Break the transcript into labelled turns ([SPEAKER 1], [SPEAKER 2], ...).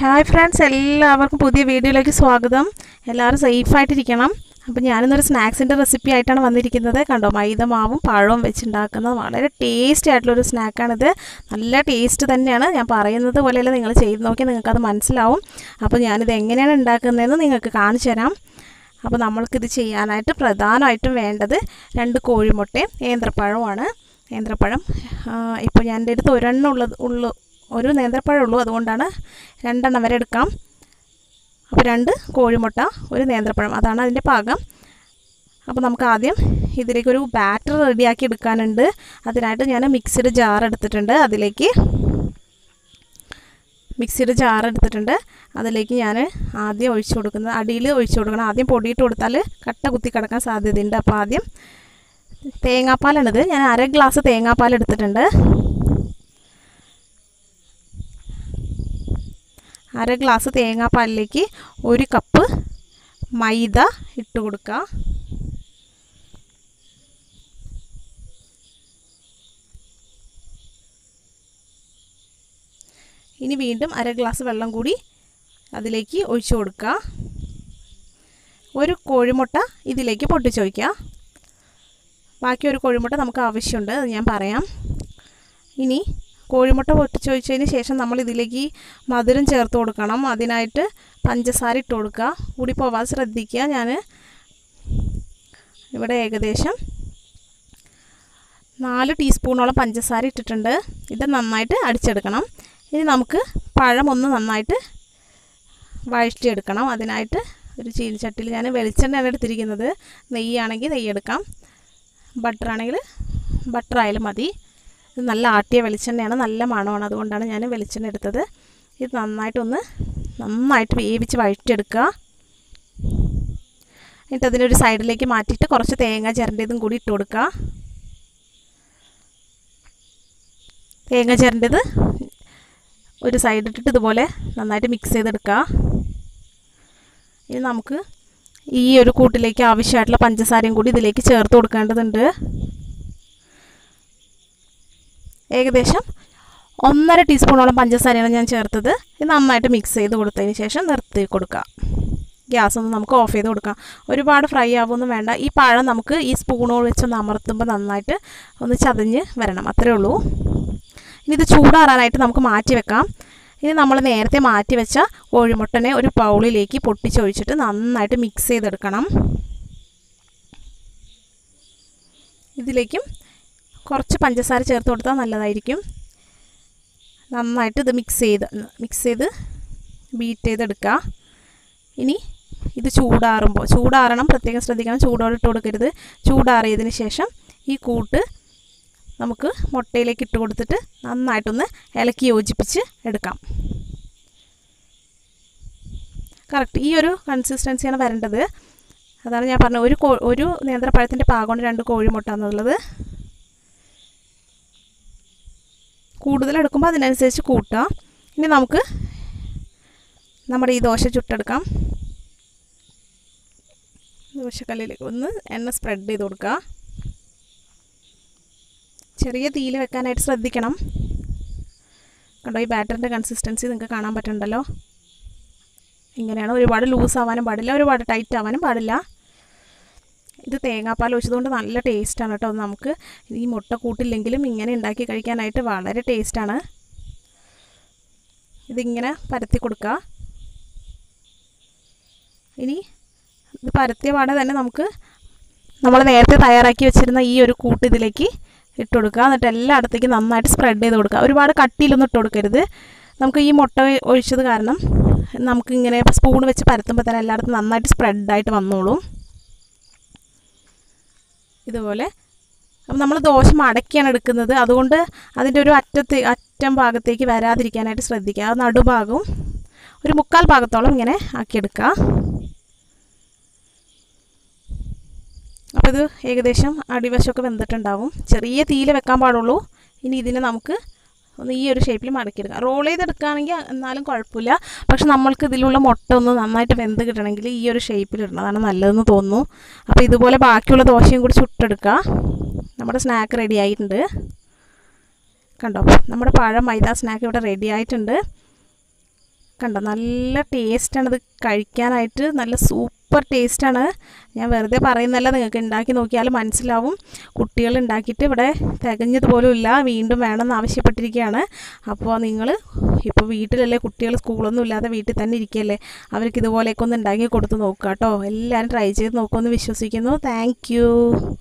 [SPEAKER 1] hi friends എല്ലാവർക്കും പുതിയ വീഡിയോയിലേക്ക് സ്വാഗതം എല്ലാവരും സേഫായിട്ടിരിക്കണം അപ്പോൾ ഞാനിന്നൊരു സ്നാക്സിൻ്റെ റെസിപ്പി ആയിട്ടാണ് വന്നിരിക്കുന്നത് കണ്ടോ മൈദ മാവും പഴവും വെച്ചുണ്ടാക്കുന്നത് വളരെ ടേസ്റ്റി ആയിട്ടുള്ളൊരു സ്നാക്കാണിത് നല്ല ടേസ്റ്റ് തന്നെയാണ് ഞാൻ പറയുന്നത് പോലെയല്ല നിങ്ങൾ ചെയ്ത് നോക്കി നിങ്ങൾക്കത് മനസ്സിലാവും അപ്പോൾ ഞാനിത് എങ്ങനെയാണ് ഉണ്ടാക്കുന്നതെന്ന് നിങ്ങൾക്ക് കാണിച്ചു തരാം അപ്പോൾ നമ്മൾക്കിത് ചെയ്യാനായിട്ട് പ്രധാനമായിട്ടും വേണ്ടത് രണ്ട് കോഴിമുട്ടയും നേന്ത്രപ്പഴവുമാണ് നേന്ത്രപ്പഴം ഇപ്പോൾ ഞാൻ എൻ്റെ അടുത്ത് ഒരെണ്ണം ഉള്ളത് ഉള്ളു ഒരു നേന്ത്രപ്പഴം ഉള്ളൂ അതുകൊണ്ടാണ് രണ്ടെണ്ണം വരെ എടുക്കാം അപ്പോൾ രണ്ട് കോഴിമുട്ട ഒരു നേന്ത്രപ്പഴം അതാണ് അതിൻ്റെ പാകം അപ്പോൾ നമുക്ക് ആദ്യം ഇതിലേക്കൊരു ബാറ്റർ റെഡിയാക്കി എടുക്കാനുണ്ട് അതിനായിട്ട് ഞാൻ മിക്സിഡ് ജാർ എടുത്തിട്ടുണ്ട് അതിലേക്ക് മിക്സിയുടെ ജാർ എടുത്തിട്ടുണ്ട് അതിലേക്ക് ഞാൻ ആദ്യം ഒഴിച്ചു കൊടുക്കുന്നത് അടിയിൽ ഒഴിച്ചു കൊടുക്കണം ആദ്യം പൊടിയിട്ട് കൊടുത്താൽ കട്ട കുത്തി കിടക്കാൻ സാധ്യതയുണ്ട് അപ്പോൾ ആദ്യം തേങ്ങാപ്പാലാണിത് ഞാൻ അര ഗ്ലാസ് തേങ്ങാപ്പാൽ എടുത്തിട്ടുണ്ട് അര ഗ്ലാസ് തേങ്ങാപ്പാലിലേക്ക് ഒരു കപ്പ് മൈദ ഇട്ട് കൊടുക്കുക ഇനി വീണ്ടും അര ഗ്ലാസ് വെള്ളം കൂടി അതിലേക്ക് ഒഴിച്ചു കൊടുക്കുക ഒരു കോഴിമുട്ട ഇതിലേക്ക് പൊട്ടിച്ച് വയ്ക്കുക ബാക്കി ഒരു കോഴിമുട്ട നമുക്ക് ആവശ്യമുണ്ട് അത് ഞാൻ പറയാം ഇനി കോഴിമുട്ട പൊട്ടിച്ച് വെച്ചതിന് ശേഷം നമ്മൾ ഇതിലേക്ക് മധുരം ചേർത്ത് കൊടുക്കണം അതിനായിട്ട് പഞ്ചസാര ഇട്ട് കൊടുക്കുക കൂടി പോവാൻ ശ്രദ്ധിക്കുക ഞാൻ ഇവിടെ ഏകദേശം നാല് ടീസ്പൂണോളം പഞ്ചസാര ഇട്ടിട്ടുണ്ട് ഇത് നന്നായിട്ട് അടിച്ചെടുക്കണം ഇനി നമുക്ക് പഴം ഒന്ന് നന്നായിട്ട് വഴറ്റിയെടുക്കണം അതിനായിട്ട് ഒരു ചീനിച്ചട്ടിയിൽ ഞാൻ വെളിച്ചെണ്ണയാണ് എടുത്തിരിക്കുന്നത് നെയ്യാണെങ്കിൽ നെയ്യ് എടുക്കാം ബട്ടർ ആണെങ്കിൽ ബട്ടർ ആയാലും മതി ഇത് നല്ല ആട്ടിയ വെളിച്ചെണ്ണയാണ് നല്ല മണമാണ് അതുകൊണ്ടാണ് ഞാൻ വെളിച്ചെണ്ണ എടുത്തത് ഇത് നന്നായിട്ടൊന്ന് നന്നായിട്ട് വേവിച്ച് വഴറ്റിയെടുക്കുക എന്നിട്ട് അതിനൊരു സൈഡിലേക്ക് മാറ്റിയിട്ട് കുറച്ച് തേങ്ങ ചിരണ്ടിയതും കൂടി ഇട്ട് കൊടുക്കുക തേങ്ങ ചിരണ്ടിയത് ഒരു സൈഡിട്ടിട്ട് ഇതുപോലെ നന്നായിട്ട് മിക്സ് ചെയ്തെടുക്കുക ഇനി നമുക്ക് ഈ ഒരു കൂട്ടിലേക്ക് ആവശ്യമായിട്ടുള്ള പഞ്ചസാരയും കൂടി ഇതിലേക്ക് ചേർത്ത് കൊടുക്കേണ്ടതുണ്ട് ഏകദേശം ഒന്നര ടീസ്പൂണോളം പഞ്ചസാരയാണ് ഞാൻ ചേർത്തത് ഇത് നന്നായിട്ട് മിക്സ് ചെയ്ത് കൊടുത്തതിന് ശേഷം നിർത്തി കൊടുക്കുക ഗ്യാസ് ഒന്ന് നമുക്ക് ഓഫ് ചെയ്ത് കൊടുക്കാം ഒരുപാട് ഫ്രൈ ആവുമൊന്നും വേണ്ട ഈ പഴം നമുക്ക് ഈ സ്പൂണോട് വെച്ചൊന്ന് അമർത്തുമ്പോൾ നന്നായിട്ട് ഒന്ന് ചതഞ്ഞ് വരണം അത്രേ ഉള്ളൂ ഇനി ഇത് ചൂടാറാനായിട്ട് നമുക്ക് മാറ്റി വെക്കാം ഇനി നമ്മൾ നേരത്തെ മാറ്റി വെച്ച കോഴിമുട്ടനെ ഒരു പൗളിലേക്ക് പൊട്ടിച്ചൊഴിച്ചിട്ട് നന്നായിട്ട് മിക്സ് ചെയ്തെടുക്കണം ഇതിലേക്കും കുറച്ച് പഞ്ചസാര ചേർത്ത് കൊടുത്താൽ നല്ലതായിരിക്കും നന്നായിട്ട് ഇത് മിക്സ് ചെയ്ത് മിക്സ് ചെയ്ത് ബീറ്റ് ചെയ്തെടുക്കുക ഇനി ഇത് ചൂടാറുമ്പോൾ ചൂടാറണം പ്രത്യേകം ശ്രദ്ധിക്കണം ചൂടോടെ ഇട്ട് കൊടുക്കരുത് ചൂടാറിയതിന് ശേഷം ഈ കൂട്ട് നമുക്ക് മുട്ടയിലേക്ക് ഇട്ട് കൊടുത്തിട്ട് നന്നായിട്ടൊന്ന് ഇളക്കി യോജിപ്പിച്ച് എടുക്കാം കറക്റ്റ് ഈ ഒരു കൺസിസ്റ്റൻസിയാണ് വരേണ്ടത് അതാണ് ഞാൻ പറഞ്ഞത് ഒരു കോ ഒരു നേന്ത്രപ്പഴത്തിൻ്റെ പാകമാണ് രണ്ട് കോഴിമുട്ട എന്നുള്ളത് കൂടുതൽ എടുക്കുമ്പോൾ അതിനനുസരിച്ച് കൂട്ടുക ഇനി നമുക്ക് നമ്മുടെ ഈ ദോശ ചുട്ടെടുക്കാം ദോശക്കല്ലിലേക്ക് ഒന്ന് എണ്ണ സ്പ്രെഡ് ചെയ്ത് കൊടുക്കുക ചെറിയ തീയിൽ വെക്കാനായിട്ട് ശ്രദ്ധിക്കണം കണ്ടോ ഈ ബാറ്ററിൻ്റെ കൺസിസ്റ്റൻസി നിങ്ങൾക്ക് കാണാൻ പറ്റുന്നുണ്ടല്ലോ ഇങ്ങനെയാണ് ഒരുപാട് ലൂസ് ആവാനും പാടില്ല ഒരുപാട് ടൈറ്റ് ആവാനും പാടില്ല ഇത് തേങ്ങാപ്പാൽ ഒഴിച്ചതുകൊണ്ട് നല്ല ടേസ്റ്റാണ് കേട്ടോ നമുക്ക് ഈ മുട്ട കൂട്ടില്ലെങ്കിലും ഇങ്ങനെ ഉണ്ടാക്കി കഴിക്കാനായിട്ട് വളരെ ടേസ്റ്റാണ് ഇതിങ്ങനെ പരത്തി കൊടുക്കുക ഇനി ഇത് പരത്തിയ പാടെ തന്നെ നമുക്ക് നമ്മൾ നേരത്തെ തയ്യാറാക്കി വെച്ചിരുന്ന ഈ ഒരു കൂട്ട് ഇതിലേക്ക് ഇട്ട് കൊടുക്കുക എന്നിട്ട് എല്ലായിടത്തേക്കും നന്നായിട്ട് സ്പ്രെഡ് ചെയ്ത് കൊടുക്കുക ഒരുപാട് കട്ടിയിലൊന്നും ഇട്ട് കൊടുക്കരുത് നമുക്ക് ഈ മുട്ട ഒഴിച്ചത് കാരണം നമുക്കിങ്ങനെ സ്പൂൺ വെച്ച് പരത്തുമ്പോൾ തന്നെ എല്ലായിടത്തും നന്നായിട്ട് സ്പ്രെഡായിട്ട് വന്നോളും ഇതുപോലെ അപ്പം നമ്മൾ ദോശ മടക്കിയാണ് എടുക്കുന്നത് അതുകൊണ്ട് അതിൻ്റെ ഒരു അറ്റത്ത് അറ്റം ഭാഗത്തേക്ക് വരാതിരിക്കാനായിട്ട് ശ്രദ്ധിക്കുക ആ നടുഭാഗവും ഒരു മുക്കാൽ ഭാഗത്തോളം ഇങ്ങനെ ആക്കിയെടുക്കുക അപ്പോൾ ഇത് ഏകദേശം അടിവശമൊക്കെ വെന്തിട്ടുണ്ടാവും ചെറിയ തീയിൽ വെക്കാൻ പാടുള്ളൂ ഇനി ഇതിനെ നമുക്ക് ഒന്ന് ഈ ഒരു ഷേപ്പിൽ മടക്കിയെടുക്കാം റോൾ ചെയ്തെടുക്കുകയാണെങ്കിൽ എന്നാലും കുഴപ്പമില്ല പക്ഷെ നമ്മൾക്ക് ഇതിലുള്ള മുട്ട ഒന്ന് നന്നായിട്ട് വെന്ത് കിട്ടണമെങ്കിൽ ഈ ഒരു ഷേപ്പിൽ ഇടണം അതാണ് നല്ലതെന്ന് തോന്നുന്നു അപ്പോൾ ഇതുപോലെ ബാക്കിയുള്ള ദോശയും കൂടി ചുട്ടെടുക്കുക നമ്മുടെ സ്നാക്ക് റെഡി ആയിട്ടുണ്ട് കണ്ടോ നമ്മുടെ പഴം മൈദ സ്നാക്ക് ഇവിടെ റെഡി ആയിട്ടുണ്ട് കണ്ടോ നല്ല ടേസ്റ്റാണ് ഇത് കഴിക്കാനായിട്ട് നല്ല സൂപ്പർ ടേസ്റ്റാണ് ഞാൻ വെറുതെ പറയുന്നല്ല നിങ്ങൾക്ക് ഉണ്ടാക്കി നോക്കിയാൽ മനസ്സിലാവും കുട്ടികൾ ഉണ്ടാക്കിയിട്ട് ഇവിടെ തികഞ്ഞതുപോലും ഇല്ല വീണ്ടും വേണമെന്ന് ആവശ്യപ്പെട്ടിരിക്കുകയാണ് അപ്പോൾ നിങ്ങൾ ഇപ്പോൾ വീട്ടിലല്ലേ കുട്ടികൾ സ്കൂളൊന്നും ഇല്ലാതെ വീട്ടിൽ തന്നെ ഇരിക്കുകയല്ലേ അവർക്ക് ഇതുപോലെയൊക്കെ ഒന്ന് ഉണ്ടാക്കി കൊടുത്ത് നോക്കുക കേട്ടോ എല്ലാവരും ട്രൈ ചെയ്ത് നോക്കുമെന്ന് വിശ്വസിക്കുന്നു താങ്ക്